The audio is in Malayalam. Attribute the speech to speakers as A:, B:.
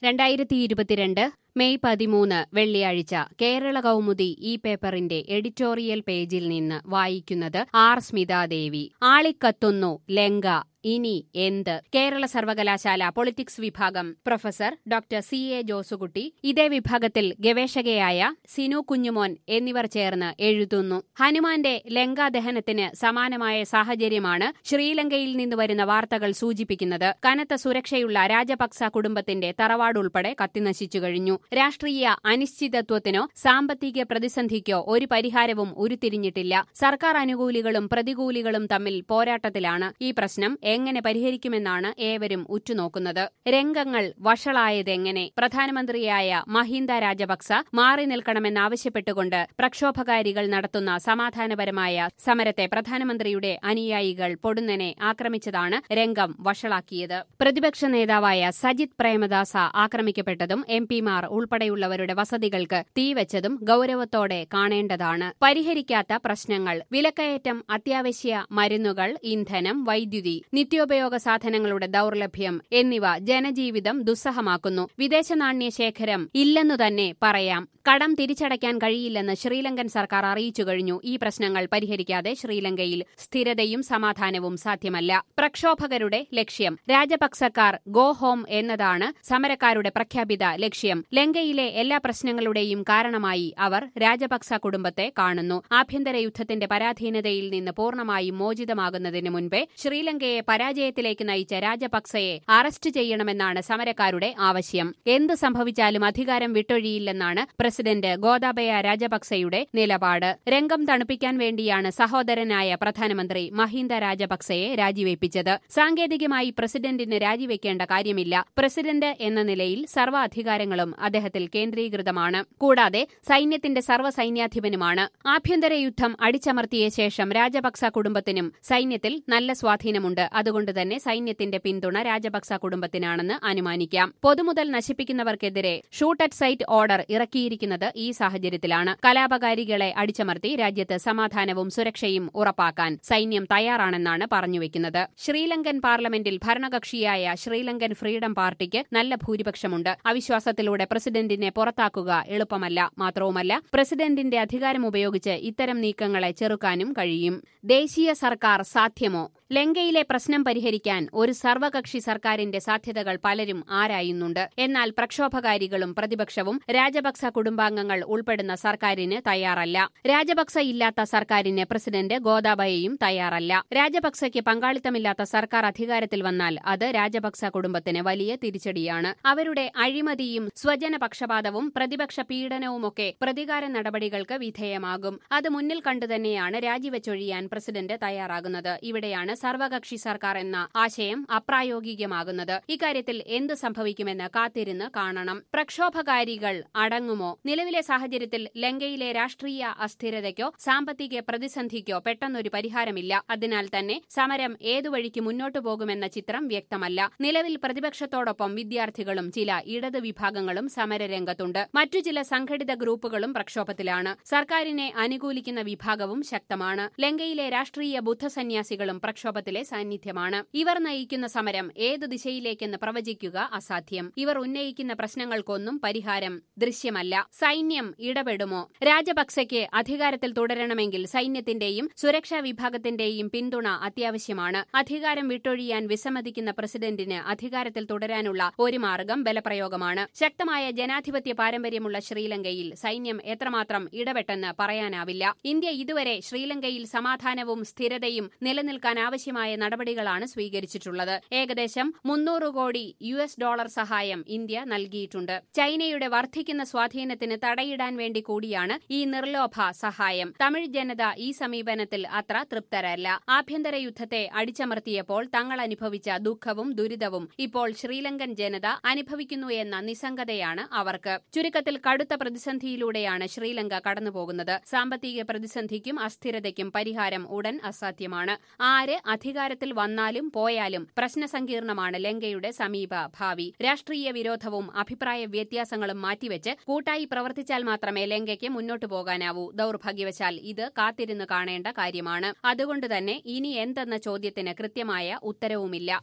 A: രണ്ടായിരത്തി ഇരുപത്തിരണ്ട് മെയ് പതിമൂന്ന് വെള്ളിയാഴ്ച കേരള കൗമുദി ഈ പേപ്പറിന്റെ എഡിറ്റോറിയൽ പേജിൽ നിന്ന് വായിക്കുന്നത് ആർ സ്മിതാദേവി ആളിക്കത്തുന്നു ലങ്ക ഇനി എന്ത് കേരള സർവകലാശാല പൊളിറ്റിക്സ് വിഭാഗം professor doctor C A Josekutty ഇതേ വിഭാഗത്തിൽ ഗവേഷകയായ സിനു കുഞ്ഞുമോൻ എന്നിവർ ചേർന്ന് എഴുതുന്നു ഹനുമാന്റെ ലങ്കാദഹനത്തിന് സമാനമായ സാഹചര്യമാണ് ശ്രീലങ്കയിൽ നിന്ന് വരുന്ന വാർത്തകൾ സൂചിപ്പിക്കുന്നത് കനത്ത സുരക്ഷയുള്ള രാജപക്സ കുടുംബത്തിന്റെ തറവാടുൾപ്പെടെ കത്തിനശിച്ചു കഴിഞ്ഞു രാഷ്ട്രീയ അനിശ്ചിതത്വത്തിനോ സാമ്പത്തിക പ്രതിസന്ധിക്കോ ഒരു പരിഹാരവും ഉരുത്തിരിഞ്ഞിട്ടില്ല സർക്കാർ അനുകൂലികളും പ്രതികൂലികളും തമ്മിൽ പോരാട്ടത്തിലാണ് ഈ പ്രശ്നം എങ്ങനെ പരിഹരിക്കുമെന്നാണ് ഏവരും ഉറ്റുനോക്കുന്നത് രംഗങ്ങൾ വഷളായതെങ്ങനെ പ്രധാനമന്ത്രിയായ മഹിന്ദ രാജപക്സ മാറി നിൽക്കണമെന്നാവശ്യപ്പെട്ടുകൊണ്ട് പ്രക്ഷോഭകാരികൾ നടത്തുന്ന സമാധാനപരമായ സമരത്തെ പ്രധാനമന്ത്രിയുടെ അനുയായികൾ പൊടുന്നനെ ആക്രമിച്ചതാണ് രംഗം വഷളാക്കിയത് പ്രതിപക്ഷ നേതാവായ സജിത് പ്രേമദാസ ആക്രമിക്കപ്പെട്ടതും എം പിമാർ ഉൾപ്പെടെയുള്ളവരുടെ വസതികൾക്ക് തീവച്ചതും ഗൌരവത്തോടെ കാണേണ്ടതാണ് പരിഹരിക്കാത്ത പ്രശ്നങ്ങൾ വിലക്കയറ്റം അത്യാവശ്യ മരുന്നുകൾ ഇന്ധനം വൈദ്യുതി നിത്യോപയോഗ സാധനങ്ങളുടെ ദൌർലഭ്യം എന്നിവ ജനജീവിതം ദുസ്സഹമാക്കുന്നു വിദേശ നാണ്യ ശേഖരം ഇല്ലെന്നു തന്നെ പറയാം കടം തിരിച്ചടയ്ക്കാൻ കഴിയില്ലെന്ന് ശ്രീലങ്കൻ സർക്കാർ അറിയിച്ചു കഴിഞ്ഞു ഈ പ്രശ്നങ്ങൾ പരിഹരിക്കാതെ ശ്രീലങ്കയിൽ സ്ഥിരതയും സമാധാനവും സാധ്യമല്ല പ്രക്ഷോഭകരുടെ ലക്ഷ്യം രാജപക്സക്കാർ ഗോ ഹോം എന്നതാണ് സമരക്കാരുടെ പ്രഖ്യാപിത ലക്ഷ്യം ലങ്കയിലെ എല്ലാ പ്രശ്നങ്ങളുടെയും കാരണമായി അവർ രാജപക്സ കുടുംബത്തെ കാണുന്നു ആഭ്യന്തര യുദ്ധത്തിന്റെ പരാധീനതയിൽ നിന്ന് പൂർണ്ണമായും മോചിതമാകുന്നതിന് മുൻപേ ശ്രീലങ്കയെ പരാജയത്തിലേക്ക് നയിച്ച രാജപക്സയെ അറസ്റ്റ് ചെയ്യണമെന്നാണ് സമരക്കാരുടെ ആവശ്യം എന്ത് സംഭവിച്ചാലും അധികാരം വിട്ടൊഴിയില്ലെന്നാണ് പ്രസിഡന്റ് ഗോതാബയ രാജപക്സയുടെ നിലപാട് രംഗം തണുപ്പിക്കാൻ വേണ്ടിയാണ് സഹോദരനായ പ്രധാനമന്ത്രി മഹിന്ദ രാജപക്സയെ രാജിവെപ്പിച്ചത് സാങ്കേതികമായി പ്രസിഡന്റിന് രാജിവെക്കേണ്ട കാര്യമില്ല പ്രസിഡന്റ് എന്ന നിലയിൽ സർവ്വ അധികാരങ്ങളും അദ്ദേഹത്തിൽ കേന്ദ്രീകൃതമാണ് കൂടാതെ സൈന്യത്തിന്റെ സർവ്വ സൈന്യാധിപനുമാണ് ആഭ്യന്തര യുദ്ധം അടിച്ചമർത്തിയ ശേഷം രാജപക്സ കുടുംബത്തിനും സൈന്യത്തിൽ നല്ല സ്വാധീനമുണ്ട് അതുകൊണ്ട് തന്നെ സൈന്യത്തിന്റെ പിന്തുണ രാജപക്സ കുടുംബത്തിനാണെന്ന് അനുമാനിക്കാം പൊതുമുതൽ നശിപ്പിക്കുന്നവർക്കെതിരെ ഷൂട്ട് അറ്റ് സൈറ്റ് ഓർഡർ ഇറക്കിയിരിക്കുന്നത് ഈ സാഹചര്യത്തിലാണ് കലാപകാരികളെ അടിച്ചമർത്തി രാജ്യത്ത് സമാധാനവും സുരക്ഷയും ഉറപ്പാക്കാൻ സൈന്യം തയ്യാറാണെന്നാണ് പറഞ്ഞുവെക്കുന്നത് ശ്രീലങ്കൻ പാർലമെന്റിൽ ഭരണകക്ഷിയായ ശ്രീലങ്കൻ ഫ്രീഡം പാർട്ടിക്ക് നല്ല ഭൂരിപക്ഷമുണ്ട് അവിശ്വാസത്തിലൂടെ പ്രസിഡന്റിനെ പുറത്താക്കുക എളുപ്പമല്ല മാത്രവുമല്ല പ്രസിഡന്റിന്റെ അധികാരം ഉപയോഗിച്ച് ഇത്തരം നീക്കങ്ങളെ ചെറുക്കാനും കഴിയും ദേശീയ സർക്കാർ സാധ്യമോ ലങ്കയിലെ പ്രശ്നം പരിഹരിക്കാൻ ഒരു സർവകക്ഷി സർക്കാരിന്റെ സാധ്യതകൾ പലരും ആരായുന്നുണ്ട് എന്നാൽ പ്രക്ഷോഭകാരികളും പ്രതിപക്ഷവും രാജപക്സ കുടുംബാംഗങ്ങൾ ഉൾപ്പെടുന്ന സർക്കാരിന് തയ്യാറല്ല രാജപക്സ ഇല്ലാത്ത സർക്കാരിന് പ്രസിഡന്റ് ഗോദാബയയും തയ്യാറല്ല രാജപക്സയ്ക്ക് പങ്കാളിത്തമില്ലാത്ത സർക്കാർ അധികാരത്തിൽ വന്നാൽ അത് രാജപക്സ കുടുംബത്തിന് വലിയ തിരിച്ചടിയാണ് അവരുടെ അഴിമതിയും സ്വജന പക്ഷപാതവും പ്രതിപക്ഷ പീഡനവുമൊക്കെ പ്രതികാര നടപടികൾക്ക് വിധേയമാകും അത് മുന്നിൽ കണ്ടുതന്നെയാണ് രാജിവെച്ചൊഴിയാൻ പ്രസിഡന്റ് തയ്യാറാകുന്നത് ഇവിടെയാണ് സർവകക്ഷി സർക്കാർ എന്ന ആശയം അപ്രായോഗികമാകുന്നത് ഇക്കാര്യത്തിൽ എന്ത് സംഭവിക്കുമെന്ന് കാത്തിരുന്ന് കാണണം പ്രക്ഷോഭകാരികൾ അടങ്ങുമോ നിലവിലെ സാഹചര്യത്തിൽ ലങ്കയിലെ രാഷ്ട്രീയ അസ്ഥിരതയ്ക്കോ സാമ്പത്തിക പ്രതിസന്ധിക്കോ പെട്ടെന്നൊരു പരിഹാരമില്ല അതിനാൽ തന്നെ സമരം ഏതു വഴിക്ക് മുന്നോട്ടു പോകുമെന്ന ചിത്രം വ്യക്തമല്ല നിലവിൽ പ്രതിപക്ഷത്തോടൊപ്പം വിദ്യാർത്ഥികളും ചില ഇടത് വിഭാഗങ്ങളും സമരരംഗത്തുണ്ട് മറ്റു ചില സംഘടിത ഗ്രൂപ്പുകളും പ്രക്ഷോഭത്തിലാണ് സർക്കാരിനെ അനുകൂലിക്കുന്ന വിഭാഗവും ശക്തമാണ് ലങ്കയിലെ രാഷ്ട്രീയ ബുദ്ധസന്യാസികളും പ്രക്ഷോഭത്തിലെ സാന്നിധ്യമാണ് ഇവർ നയിക്കുന്ന സമരം ഏത് ദിശയിലേക്കെന്ന് പ്രവചിക്കുക അസാധ്യം ഇവർ ഉന്നയിക്കുന്ന പ്രശ്നങ്ങൾക്കൊന്നും പരിഹാരം ദൃശ്യമല്ല സൈന്യം ഇടപെടുമോ രാജപക്സയ്ക്ക് അധികാരത്തിൽ തുടരണമെങ്കിൽ സൈന്യത്തിന്റെയും സുരക്ഷാ വിഭാഗത്തിന്റെയും പിന്തുണ അത്യാവശ്യമാണ് അധികാരം വിട്ടൊഴിയാൻ വിസമ്മതിക്കുന്ന പ്രസിഡന്റിന് അധികാരത്തിൽ തുടരാനുള്ള ഒരു മാർഗം ബലപ്രയോഗമാണ് ശക്തമായ ജനാധിപത്യ പാരമ്പര്യമുള്ള ശ്രീലങ്കയിൽ സൈന്യം എത്രമാത്രം ഇടപെട്ടെന്ന് പറയാനാവില്ല ഇന്ത്യ ഇതുവരെ ശ്രീലങ്കയിൽ സമാധാനവും സ്ഥിരതയും നിലനിൽക്കാൻ ആവശ്യമായ നടപടികളാണ് സ്വീകരിച്ചിട്ടുള്ളത് ഏകദേശം മുന്നൂറ് കോടി യു എസ് ഡോളർ സഹായം ഇന്ത്യ നൽകിയിട്ടുണ്ട് ചൈനയുടെ വർദ്ധിക്കുന്ന സ്വാധീനത്തിന് തടയിടാൻ വേണ്ടി കൂടിയാണ് ഈ നിർലോഭ സഹായം തമിഴ് ജനത ഈ സമീപനത്തിൽ അത്ര തൃപ്തരല്ല ആഭ്യന്തര യുദ്ധത്തെ അടിച്ചമർത്തിയപ്പോൾ തങ്ങൾ അനുഭവിച്ച ദുഃഖവും ദുരിതവും ഇപ്പോൾ ശ്രീലങ്കൻ ജനത അനുഭവിക്കുന്നു എന്ന നിസ്സംഗതയാണ് അവർക്ക് ചുരുക്കത്തിൽ കടുത്ത പ്രതിസന്ധിയിലൂടെയാണ് ശ്രീലങ്ക കടന്നുപോകുന്നത് സാമ്പത്തിക പ്രതിസന്ധിക്കും അസ്ഥിരതയ്ക്കും പരിഹാരം ഉടൻ അസാധ്യമാണ് ആര് അധികാരത്തിൽ വന്നാലും പോയാലും പ്രശ്നസങ്കീർണമാണ് ലങ്കയുടെ സമീപ ഭാവി രാഷ്ട്രീയ വിരോധവും അഭിപ്രായ വ്യത്യാസങ്ങളും മാറ്റിവെച്ച് കൂട്ടായി പ്രവർത്തിച്ചാൽ മാത്രമേ ലങ്കയ്ക്ക് മുന്നോട്ടു പോകാനാവൂ ദൌർഭാഗ്യവശാൽ ഇത് കാത്തിരുന്ന് കാണേണ്ട കാര്യമാണ് അതുകൊണ്ടുതന്നെ ഇനി എന്തെന്ന ചോദ്യത്തിന് കൃത്യമായ ഉത്തരവുമില്ല